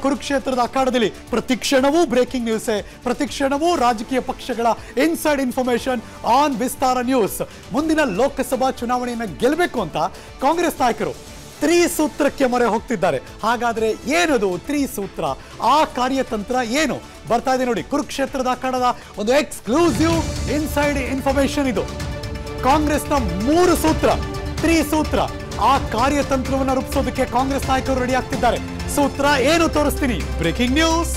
ಕುರುಕ್ಷೇತ್ರದ ಅಖಾಡದಲ್ಲಿ ಪ್ರತಿ ಕ್ಷಣವೂ breaking news ಪ್ರತಿ ಕ್ಷಣವೂ ರಾಜಕೀಯ ಪಕ್ಷಗಳ inside information on Vistara News ಮುಂದಿನ ಲೋಕಸಭಾ ಚುನಾವಣೆಯನ್ನು ಗೆಲ್ಲಬೇಕು ಅಂತ ಕಾಂಗ್ರೆಸ್ ನಾಯಕರು ತ್ರಿಸೂತ್ರಕ್ಕೆ ಮೊರೆ ಹೋಗ್ತಿದ್ದಾರೆ ಹಾಗಾದ್ರೆ ಏನದು ತ್ರಿಸೂತ್ರ ಆ ಕಾರ್ಯತಂತ್ರ ಏನು ಬರ್ತಾ ಇದೆ ನೋಡಿ ಕುರುಕ್ಷೇತ್ರದ ಅಖಾಡದ ಒಂದು ಎಕ್ಸ್ಕ್ಲೂಸಿವ್ ಇನ್ಸೈಡ್ ಇನ್ಫಾರ್ಮೇಶನ್ ಇದು ಕಾಂಗ್ರೆಸ್ನ ಮೂರು ಸೂತ್ರ ತ್ರಿಸೂತ್ರ ಆ ಕಾರ್ಯತಂತ್ರವನ್ನು ರೂಪಿಸೋದಕ್ಕೆ ಕಾಂಗ್ರೆಸ್ ನಾಯಕರು ರೆಡಿ ಆಗ್ತಿದ್ದಾರೆ ಸೂತ್ರ ಏನು ತೋರಿಸ್ತೀನಿ ಬ್ರೇಕಿಂಗ್ ನ್ಯೂಸ್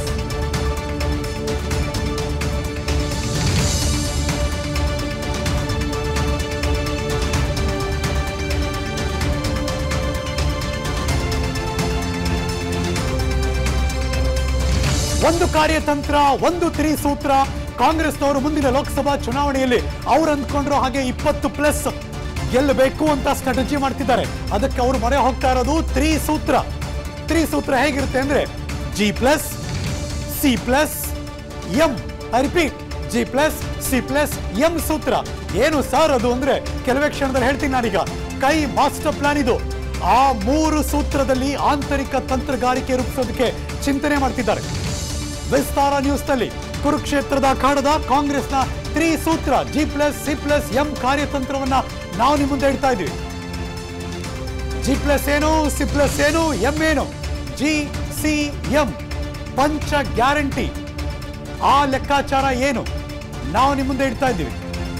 ಒಂದು ಕಾರ್ಯತಂತ್ರ ಒಂದು ತ್ರಿಸೂತ್ರ ಕಾಂಗ್ರೆಸ್ನವರು ಮುಂದಿನ ಲೋಕಸಭಾ ಚುನಾವಣೆಯಲ್ಲಿ ಅವ್ರು ಅಂದ್ಕೊಂಡ್ರು ಹಾಗೆ ಇಪ್ಪತ್ತು ಪ್ಲಸ್ ಗೆಲ್ಲಬೇಕು ಅಂತ ಸ್ಟ್ರಾಟಜಿ ಮಾಡ್ತಿದ್ದಾರೆ ಅದಕ್ಕೆ ಅವರು ಮೊರೆ ಹೋಗ್ತಾ ಇರೋದು ತ್ರಿಸೂತ್ರ ತ್ರಿಸೂತ್ರ ಹೇಗಿರುತ್ತೆ ಅಂದ್ರೆ G plus C plus M I repeat G plus C plus M ಸೂತ್ರ ಏನು ಸರ್ ಅದು ಅಂದ್ರೆ ಕೆಲವೇ ಕ್ಷಣದಲ್ಲಿ ಹೇಳ್ತೀನಿ ನಾನೀಗ ಕೈ ಮಾಸ್ಟರ್ ಪ್ಲಾನ್ ಇದು ಆ ಮೂರು ಸೂತ್ರದಲ್ಲಿ ಆಂತರಿಕ ತಂತ್ರಗಾರಿಕೆ ರೂಪಿಸೋದಕ್ಕೆ ಚಿಂತನೆ ಮಾಡ್ತಿದ್ದಾರೆ ವಿಸ್ತಾರ ನ್ಯೂಸ್ ನಲ್ಲಿ ಕುರುಕ್ಷೇತ್ರದ ಅಖಾಡದ ಕಾಂಗ್ರೆಸ್ನ ತ್ರಿಸೂತ್ರ G plus C plus M ಕಾರ್ಯತಂತ್ರವನ್ನ ನಾವು ನಿಮ್ಮ ಮುಂದೆ ಇಡ್ತಾ ಇದ್ದೀವಿ ಜಿ ಪ್ಲಸ್ ಏನು ಸಿ ಪ್ಲಸ್ ಏನು ಎಂ ಏನು ಜಿ ಸಿ ಎಂ ಪಂಚ ಗ್ಯಾರಂಟಿ ಆ ಲೆಕ್ಕಾಚಾರ ಏನು ನಾವು ನಿಮ್ಮ ಮುಂದೆ ಇಡ್ತಾ ಇದ್ದೀವಿ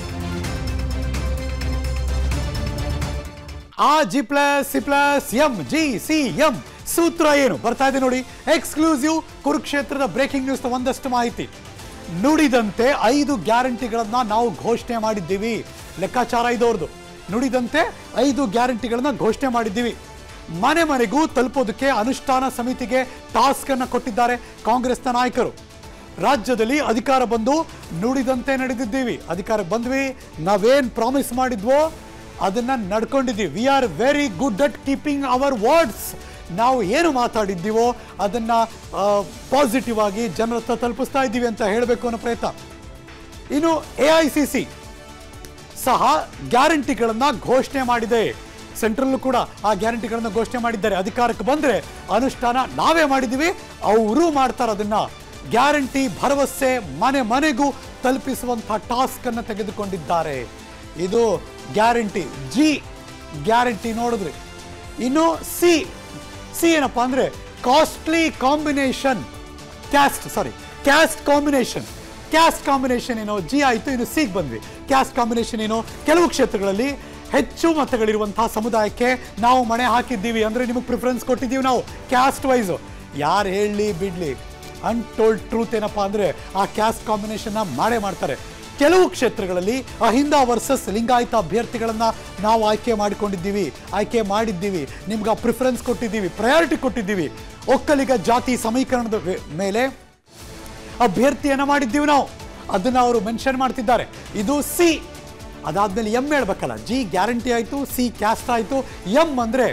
ಆ G plus C plus M G C M ಸೂತ್ರ ಏನು ಬರ್ತಾ ಇದೆ ನೋಡಿ ಎಕ್ಸ್ಕ್ಲೂಸಿವ್ ಕುರುಕ್ಷೇತ್ರದ ಬ್ರೇಕಿಂಗ್ ನ್ಯೂಸ್ ಒಂದಷ್ಟು ಮಾಹಿತಿ ನುಡಿದಂತೆ ಐದು ಗ್ಯಾರಂಟಿಗಳನ್ನ ನಾವು ಘೋಷಣೆ ಮಾಡಿದ್ದೀವಿ ಲೆಕ್ಕಾಚಾರ ಇದವ್ರದ್ದು ನುಡಿದಂತೆ ಐದು ಗ್ಯಾರಂಟಿಗಳನ್ನ ಘೋಷಣೆ ಮಾಡಿದ್ದೀವಿ ಮನೆ ಮನೆಗೂ ತಲುಪೋದಕ್ಕೆ ಅನುಷ್ಠಾನ ಸಮಿತಿಗೆ ಟಾಸ್ಕ್ ಅನ್ನ ಕೊಟ್ಟಿದ್ದಾರೆ ಕಾಂಗ್ರೆಸ್ನ ನಾಯಕರು ರಾಜ್ಯದಲ್ಲಿ ಅಧಿಕಾರ ಬಂದು ನುಡಿದಂತೆ ನಡೆದಿದ್ದೀವಿ ಅಧಿಕಾರ ಬಂದ್ವಿ ನಾವೇನ್ ಪ್ರಾಮಿಸ್ ಮಾಡಿದ್ವೋ ಅದನ್ನ ನಡ್ಕೊಂಡಿದ್ದೀವಿ we are very good at keeping our words ನಾವು ಏನು ಮಾತಾಡಿದ್ದೀವೋ ಅದನ್ನ ಪಾಸಿಟಿವ್ ಆಗಿ ಜನರ ಹತ್ರ ತಲುಪಿಸ್ತಾ ಇದ್ದೀವಿ ಅಂತ ಹೇಳಬೇಕು ಅನ್ನೋ ಪ್ರಯತ್ನ ಇನ್ನು ಎ ಐ ಸಿ ಸಿ ಸಹ ಗ್ಯಾರಂಟಿಗಳನ್ನ ಘೋಷಣೆ ಮಾಡಿದೆ ಸೆಂಟ್ರಲ್ಲೂ ಕೂಡ ಆ ಗ್ಯಾರಂಟಿಗಳನ್ನ ಘೋಷಣೆ ಮಾಡಿದ್ದಾರೆ ಅಧಿಕಾರಕ್ಕೆ ಬಂದ್ರೆ ಅನುಷ್ಠಾನ ನಾವೇ ಮಾಡಿದ್ದೀವಿ ಅವರು ಮಾಡ್ತಾರೆ ಅದನ್ನ ಗ್ಯಾರಂಟಿ ಭರವಸೆ ಮನೆ ಮನೆಗೂ ತಲುಪಿಸುವಂತಹ ಟಾಸ್ಕ್ ಅನ್ನು ತೆಗೆದುಕೊಂಡಿದ್ದಾರೆ ಇದು ಗ್ಯಾರಂಟಿ ಜಿ ಗ್ಯಾರಂಟಿ ನೋಡಿದ್ರಿ ಇನ್ನು ಸಿ ಸಿ ಏನಪ್ಪಾ ಅಂದ್ರೆ costly combination caste sorry caste combination caste combination ಏನೋ ಜಿ ಆಯಿತು ಇನ್ನು ಸಿಗ್ ಬಂದ್ವಿ ಕ್ಯಾಸ್ಟ್ ಕಾಂಬಿನೇಷನ್ ಏನು ಕೆಲವು ಕ್ಷೇತ್ರಗಳಲ್ಲಿ ಹೆಚ್ಚು ಮತಗಳಿರುವಂತಹ ಸಮುದಾಯಕ್ಕೆ ನಾವು ಮಣೆ ಹಾಕಿದ್ದೀವಿ ಅಂದ್ರೆ ನಿಮಗೆ ಪ್ರಿಫರೆನ್ಸ್ ಕೊಟ್ಟಿದ್ದೀವಿ ನಾವು ಕ್ಯಾಸ್ಟ್ ವೈಸು ಯಾರು ಹೇಳಲಿ ಬಿಡ್ಲಿ ಅನ್ಟೋಲ್ಡ್ ಟ್ರೂತ್ ಏನಪ್ಪಾ ಅಂದ್ರೆ ಆ ಕ್ಯಾಸ್ಟ್ ಕಾಂಬಿನೇಷನ್ನ ಮಾಡೇ ಮಾಡ್ತಾರೆ ಕೆಲವು ಕ್ಷೇತ್ರಗಳಲ್ಲಿ ಅಹಿಂದ ವರ್ಸಸ್ ಲಿಂಗಾಯತ ಅಭ್ಯರ್ಥಿಗಳನ್ನ ನಾವು ಆಯ್ಕೆ ಮಾಡಿಕೊಂಡಿದ್ದೀವಿ ಆಯ್ಕೆ ಮಾಡಿದ್ದೀವಿ ನಿಮ್ಗೆ ಆ ಪ್ರಿಫರೆನ್ಸ್ ಕೊಟ್ಟಿದ್ದೀವಿ ಪ್ರಯಾರಿಟಿ ಕೊಟ್ಟಿದ್ದೀವಿ ಒಕ್ಕಲಿಗ ಜಾತಿ ಸಮೀಕರಣದ ವೇ- ಮೇಲೆ ಅಭ್ಯರ್ಥಿಯನ್ನ ಮಾಡಿದ್ದೀವಿ ನಾವು ಅದನ್ನ ಅವರು ಮೆನ್ಷನ್ ಮಾಡ್ತಿದ್ದಾರೆ ಇದು ಸಿ ಅದಾದ್ಮೇಲೆ ಎಂ ಹೇಳ್ಬೇಕಲ್ಲ ಜಿ ಗ್ಯಾರಂಟಿ ಆಯ್ತು ಸಿ ಕ್ಯಾಸ್ಟ್ ಆಯ್ತು ಎಂ ಅಂದ್ರೆ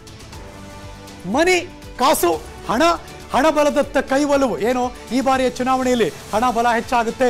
ಮನಿ ಕಾಸು ಹಣ ಹಣ ಬಲದತ್ತ ಕೈವಲವು ಏನು ಈ ಬಾರಿಯ ಚುನಾವಣೆಯಲ್ಲಿ ಹಣ ಬಲ ಹೆಚ್ಚಾಗುತ್ತೆ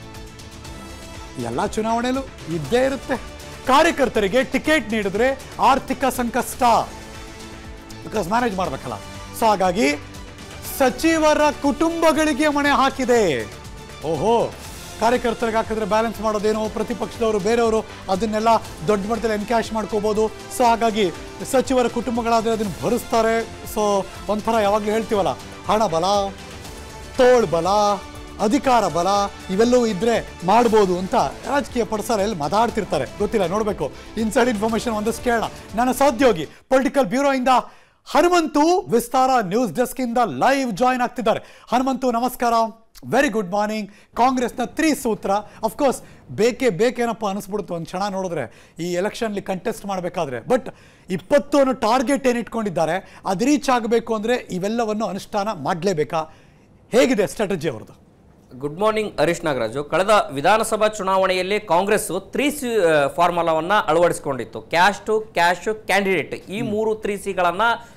ಎಲ್ಲ ಚುನಾವಣೆಯಲ್ಲೂ ಇದ್ದೇ ಇರುತ್ತೆ ಕಾರ್ಯಕರ್ತರಿಗೆ ಟಿಕೆಟ್ ನೀಡಿದ್ರೆ ಆರ್ಥಿಕ ಸಂಕಷ್ಟ ಬಿಕಾಸ್ ಮ್ಯಾನೇಜ್ ಮಾಡ್ಬೇಕಲ್ಲ ಸೊ ಹಾಗಾಗಿ ಸಚಿವರ ಕುಟುಂಬಗಳಿಗೆ ಮಣೆ ಹಾಕಿದೆ ಓಹೋ ಕಾರ್ಯಕರ್ತರಿಗೆ ಹಾಕಿದ್ರೆ ಬ್ಯಾಲೆನ್ಸ್ ಮಾಡೋದೇನೋ ಪ್ರತಿಪಕ್ಷದವರು ಬೇರೆಯವರು ಅದನ್ನೆಲ್ಲ ದೊಡ್ಡ ಮಟ್ಟದಲ್ಲಿ ಎನ್ಕ್ಯಾಶ್ ಮಾಡ್ಕೋಬೋದು ಸೊ ಹಾಗಾಗಿ ಸಚಿವರ ಕುಟುಂಬಗಳಾದರೆ ಅದನ್ನು ಭರಿಸ್ತಾರೆ ಸೊ ಒಂಥರ ಯಾವಾಗಲೂ ಹೇಳ್ತೀವಲ್ಲ ಹಣ ಬಲ ತೋಳ್ ಬಲ ಅಧಿಕಾರ ಬಲ ಇವೆಲ್ಲವೂ ಇದ್ರೆ ಮಾಡ್ಬೋದು ಅಂತ ರಾಜಕೀಯ ಪಡಿಸಾರ ಎಲ್ಲಿ ಮಾತಾಡ್ತಿರ್ತಾರೆ ಗೊತ್ತಿಲ್ಲ ನೋಡಬೇಕು ಇನ್ಸೈಡ್ ಇನ್ಫಾರ್ಮೇಶನ್ ಒಂದಷ್ಟು ಕೇಳೋಣ ನನ್ನ ಸಹೋದ್ಯೋಗಿ ಪೊಲಿಟಿಕಲ್ ಬ್ಯೂರೋ ಇಂದ ಹನುಮಂತು ವಿಸ್ತಾರ ನ್ಯೂಸ್ ಡೆಸ್ಕ್ ಇಂದ ಲೈವ್ ಜಾಯಿನ್ ಆಗ್ತಿದ್ದಾರೆ ಹನುಮಂತು ನಮಸ್ಕಾರ ವೆರಿ ಗುಡ್ ಮಾರ್ನಿಂಗ್ ಕಾಂಗ್ರೆಸ್ನ ತ್ರಿಸೂತ್ರ ಅಫ್ಕೋರ್ಸ್ ಬೇಕೇ ಬೇಕೇನಪ್ಪ ಅನಿಸ್ಬಿಡುತ್ತೆ ಒಂದು ಕ್ಷಣ ನೋಡಿದ್ರೆ ಈ ಎಲೆಕ್ಷನ್ಲಿ ಕಂಟೆಸ್ಟ್ ಮಾಡಬೇಕಾದ್ರೆ ಬಟ್ ಇಪ್ಪತ್ತು ಅನ್ನೋ ಟಾರ್ಗೆಟ್ ಏನು ಇಟ್ಕೊಂಡಿದ್ದಾರೆ ಅದು ರೀಚ್ ಆಗಬೇಕು ಅಂದರೆ ಇವೆಲ್ಲವನ್ನು ಅನುಷ್ಠಾನ ಮಾಡಲೇಬೇಕಾ ಹೇಗಿದೆ ಸ್ಟ್ರಾಟಜಿ ಅವ್ರದ್ದು ಗುಡ್ ಮಾರ್ನಿಂಗ್ ಹರೀಶ್ ನಾಗರಾಜು ಕಳೆದ ವಿಧಾನಸಭಾ ಚುನಾವಣೆಯಲ್ಲಿ ಕಾಂಗ್ರೆಸ್ ತ್ರೀ ಸಿ ಫಾರ್ಮುಲಾವನ್ನ ಅಳವಡಿಸಿಕೊಂಡಿತ್ತು ಕ್ಯಾಶ್ ಟು ಕ್ಯಾಶ್ ಕ್ಯಾಂಡಿಡೇಟ್ ಈ ಮೂರು ತ್ರೀ ಸಿಗಳನ್ನ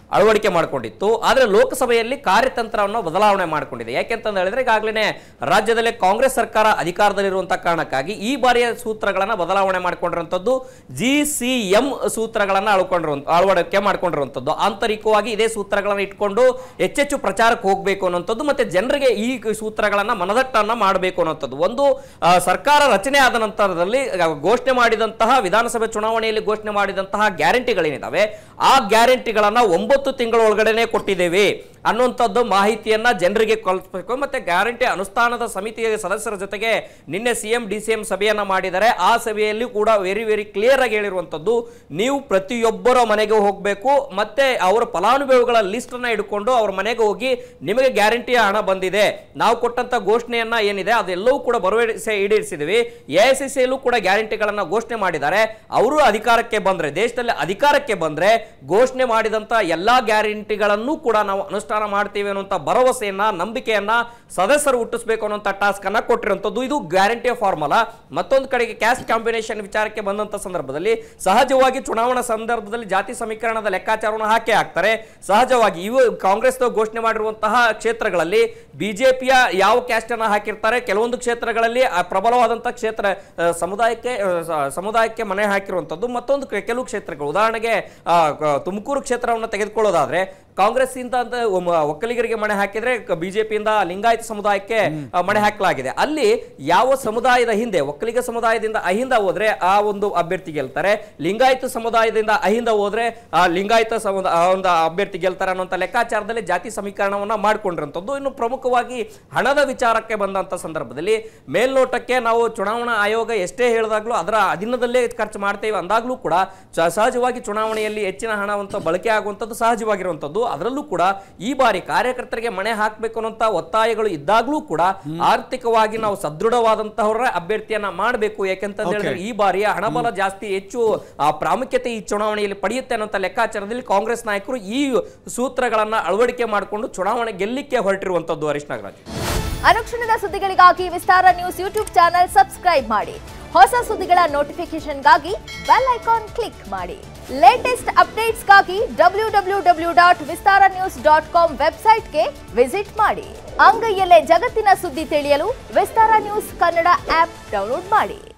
ಅಳವಡಿಕೆ ಮಾಡಿಕೊಂಡಿತ್ತು ಆದರೆ ಲೋಕಸಭೆಯಲ್ಲಿ ಕಾರ್ಯತಂತ್ರವನ್ನು ಬದಲಾವಣೆ ಮಾಡಿಕೊಂಡಿದೆ ಯಾಕೆಂತಂದು ಹೇಳಿದ್ರೆ ಈಗಾಗಲೇ ರಾಜ್ಯದಲ್ಲಿ ಕಾಂಗ್ರೆಸ್ ಸರ್ಕಾರ ಅಧಿಕಾರದಲ್ಲಿರುವಂತಹ ಕಾರಣಕ್ಕಾಗಿ ಈ ಬಾರಿಯ ಸೂತ್ರಗಳನ್ನ ಬದಲಾವಣೆ ಮಾಡಿಕೊಂಡಿರುವಂತದ್ದು ಜಿ ಸಿ ಎಂ ಸೂತ್ರಗಳನ್ನ ಅಳ್ಕೊಂಡಿರುವಂತ ಅಳವಡಿಕೆ ಮಾಡ್ಕೊಂಡಿರುವಂತದ್ದು ಆಂತರಿಕವಾಗಿ ಇದೇ ಸೂತ್ರಗಳನ್ನ ಇಟ್ಕೊಂಡು ಹೆಚ್ಚೆಚ್ಚು ಪ್ರಚಾರಕ್ಕೆ ಹೋಗಬೇಕು ಅನ್ನೋಂಥದ್ದು ಮತ್ತೆ ಜನರಿಗೆ ಈ ಸೂತ್ರಗಳನ್ನ ಮನದಟ್ಟನ್ನ ಮಾಡಬೇಕು ಅನ್ನೋಂಥದ್ದು ಒಂದು ಆ, ಸರ್ಕಾರ ರಚನೆ ಆದ ನಂತರದಲ್ಲಿ ಆ, ಘೋಷಣೆ ಮಾಡಿದಂತಹ ವಿಧಾನಸಭೆ ಚುನಾವಣೆಯಲ್ಲಿ ಘೋಷಣೆ ಮಾಡಿದಂತಹ ಗ್ಯಾರಂಟಿಗಳೇನಿದಾವೆ ಆ ಗ್ಯಾರಂಟಿಗಳನ್ನ ಒಂಬತ್ತು ತಿಂಗಳ ಒಳಗಡೆನೆ ಕೊಟ್ಟಿದ್ದೇವೆ ಅನ್ನುವಂಥದ್ದು ಮಾಹಿತಿಯನ್ನ ಜನರಿಗೆ ಕಲ್ಪಿಸಬೇಕು ಮತ್ತೆ ಗ್ಯಾರಂಟಿ ಅನುಷ್ಠಾನದ ಸಮಿತಿಯ ಸದಸ್ಯರ ಜೊತೆಗೆ ನಿನ್ನೆ ಸಿಎಂ ಡಿ ಸಿ ಎಂ ಸಭೆಯನ್ನ ಮಾಡಿದ್ದಾರೆ ಆ ಸಭೆಯಲ್ಲಿ ಕೂಡ ವೆರಿ ವೆರಿ ಕ್ಲಿಯರ್ ಆಗಿ ಹೇಳಿರುವಂತದ್ದು ನೀವು ಪ್ರತಿಯೊಬ್ಬರ ಮನೆಗೆ ಹೋಗಬೇಕು ಮತ್ತೆ ಅವರ ಫಲಾನುಭವಿಗಳ ಲಿಸ್ಟ್ ಅನ್ನ ಇಟ್ಕೊಂಡು ಅವ್ರ ಮನೆಗೆ ಹೋಗಿ ನಿಮಗೆ ಗ್ಯಾರಂಟಿಯ ಹಣ ಬಂದಿದೆ ನಾವು ಕೊಟ್ಟಂತ ಘೋಷಣೆಯನ್ನ ಏನಿದೆ ಅದೆಲ್ಲವೂ ಕೂಡ ಭರವಸೆ ಈಡೇರಿಸಿದ್ವಿ ಎಐಸಿಸಿಯಲ್ಲೂ ಕೂಡ ಗ್ಯಾರಂಟಿಗಳನ್ನ ಘೋಷಣೆ ಮಾಡಿದ್ದಾರೆ ಅವರು ಅಧಿಕಾರಕ್ಕೆ ಬಂದ್ರೆ ದೇಶದಲ್ಲಿ ಅಧಿಕಾರಕ್ಕೆ ಬಂದ್ರೆ ಘೋಷಣೆ ಮಾಡಿದಂತ ಎಲ್ಲಾ ಗ್ಯಾರಂಟಿಗಳನ್ನು ಕೂಡ ನಾವು ಅನುಷ್ಠಾನ ಮಾಡ್ತೀವಿ ಅನ್ನುವಂತ ಭರವಸೆಯನ್ನ ನಂಬಿಕೆಯನ್ನ ಸದಸ್ಯರು ಹುಟ್ಟಿಸಬೇಕು ಅನ್ನುವಂತ ಟಾಸ್ಕ್ ಅನ್ನ ಕೊಟ್ಟಿರುವಂತದ್ದು ಇದು ಗ್ಯಾರಂಟಿ ಫಾರ್ಮುಲಾ ಮತ್ತೊಂದು ಕಡೆಗೆ ಕ್ಯಾಸ್ಟ್ ಕಾಂಬಿನೇಷನ್ ವಿಚಾರಕ್ಕೆ ಬಂದಂತ ಸಂದರ್ಭದಲ್ಲಿ ಸಹಜವಾಗಿ ಚುನಾವಣಾ ಸಂದರ್ಭದಲ್ಲಿ ಜಾತಿ ಸಮೀಕರಣದ ಲೆಕ್ಕಾಚಾರವನ್ನು ಹಾಕೇ ಹಾಕ್ತಾರೆ ಸಹಜವಾಗಿ ಇವು ಕಾಂಗ್ರೆಸ್ ಘೋಷಣೆ ಮಾಡಿರುವಂತಹ ಕ್ಷೇತ್ರಗಳಲ್ಲಿ ಬಿಜೆಪಿಯ ಯಾವ ಕ್ಯಾಸ್ಟ್ ಅನ್ನ ಹಾಕಿರ್ತಾರೆ ಕೆಲವೊಂದು ಕ್ಷೇತ್ರಗಳಲ್ಲಿ ಆ ಪ್ರಬಲವಾದಂತಹ ಕ್ಷೇತ್ರ ಆ, ಸಮುದಾಯಕ್ಕೆ ಆ, ಸ- ಸಮುದಾಯಕ್ಕೆ ಮನೆ ಹಾಕಿರುವಂತದ್ದು ಮತ್ತೊಂದು ಕೆ- ಕೆಲವು ಕ್ಷೇತ್ರಗಳು ಉದಾಹರಣೆಗೆ ಆ, ಕ- ತುಮಕೂರು ಕ್ಷೇತ್ರವನ್ನು ತೆಗೆದುಕೊಳ್ಳೋದಾದ್ರೆ ಕಾಂಗ್ರೆಸ್ ಇಂದ ಅಂತ ಒಮ್ಮ- ಒಕ್ಕಲಿಗರಿಗೆ ಮಣೆ ಹಾಕಿದ್ರೆ ಬಿಜೆಪಿಯಿಂದ ಲಿಂಗಾಯತ ಸಮುದಾಯಕ್ಕೆ ಆ, ಮಣೆ ಹಾಕಲಾಗಿದೆ ಅಲ್ಲಿ ಯಾವ ಸಮುದಾಯದ ಹಿಂದೆ ಒಕ್ಕಲಿಗ ಸಮುದಾಯದಿಂದ ಅಹಿಂದ ಹೋದ್ರೆ ಆ ಒಂದು ಅಭ್ಯರ್ಥಿ ಗೆಲ್ತಾರೆ ಲಿಂಗಾಯತ ಸಮುದಾಯದಿಂದ ಅಹಿಂದ ಹೋದ್ರೆ ಆ ಲಿಂಗಾಯತ ಸಮುದಾಯ ಆ ಒಂದು ಅಭ್ಯರ್ಥಿ ಗೆಲ್ತಾರೆ ಅನ್ನುವಂಥ ಲೆಕ್ಕಾಚಾರದಲ್ಲಿ ಜಾತಿ ಸಮೀಕರಣವನ್ನ ಮಾಡ್ಕೊಂಡಿರುವಂಥದ್ದು ಇನ್ನು ಪ್ರಮುಖವಾಗಿ ಹಣದ ವಿಚಾರಕ್ಕೆ ಬಂದಂತ ಸಂದರ್ಭದಲ್ಲಿ ಮೇಲ್ನೋಟಕ್ಕೆ ನಾವು ಚುನಾವಣಾ ಆಯೋಗ ಎಷ್ಟೇ ಹೇಳಿದಾಗ್ಲೂ ಅದರ ಅಧೀನದಲ್ಲೇ ಖರ್ಚು ಮಾಡ್ತೇವೆ ಅಂದಾಗ್ಲೂ ಕೂಡ ಸ- ಸಹಜವಾಗಿ ಚುನಾವಣೆಯಲ್ಲಿ ಹೆಚ್ಚಿನ ಹಣವಂತ ಬಳಕೆ ಆಗುವಂಥದ್ದು ಸಹಜವಾಗಿರುವಂಥದ್ದು ಅದರಲ್ಲೂ ಕೂಡ ಈ ಬಾರಿ ಕಾರ್ಯಕರ್ತರಿಗೆ ಮಣೆ ಹಾಕಬೇಕು ಅನ್ನೋಂಥ ಒತ್ತಾಯಗಳು ಇದ್ದಾಗ್ಲೂ ಕೂಡ ಆರ್ಥಿಕವಾಗಿ ನಾವು ಸದೃಢವಾದಂತಹವರ ಅಭ್ಯರ್ಥಿಯನ್ನ ಮಾಡಬೇಕು ಯಾಕೆಂತ ಹೇಳಿದ್ರೆ ಈ ಬಾರಿಯ ಹಣಬಲ ಜಾಸ್ತಿ ಹೆಚ್ಚು ಆ, ಪ್ರಾಮುಖ್ಯತೆ ಈ ಚುನಾವಣೆಯಲ್ಲಿ ಪಡೆಯುತ್ತೆ ಅನ್ನೋಂಥ ಲೆಕ್ಕಾಚಾರದಲ್ಲಿ ಕಾಂಗ್ರೆಸ್ ನಾಯಕರು ಈ ಸೂತ್ರಗಳನ್ನ ಅಳವಡಿಕೆ ಮಾಡಿಕೊಂಡು ಚುನಾವಣೆ ಗೆಲ್ಲಿಕ್ಕೆ ಹೊರಟಿರುವಂತದ್ದು ಹರೀಶ್ ನಾಗರಾಜ್ ಅನುಕ್ಷಣದ ಸುದ್ದಿಗಳಿಗಾಗಿ Vistara news YouTube channel subscribe ಮಾಡಿ ಹೊಸ ಸುದ್ದಿಗಳ ನೋಟಿಫಿಕೇಶನ್ಗಾಗಿ ಬೆಲ್ ಐಕಾನ್ ಕ್ಲಿಕ್ ಮಾಡಿ ಲೇಟೆಸ್ಟ್ ಅಪ್ಡೇಟ್ಸ್ಗಾಗಿ W W W dot Vistara news dot com ವೆಬ್ಸೈಟ್ಗೆ ವಿಸಿಟ್ ಮಾಡಿ ಅಂಗೈಯಲ್ಲೇ ಜಗತ್ತಿನ ಸುದ್ದಿ ತಿಳಿಯಲು Vistara news Kannada app download ಮಾಡಿ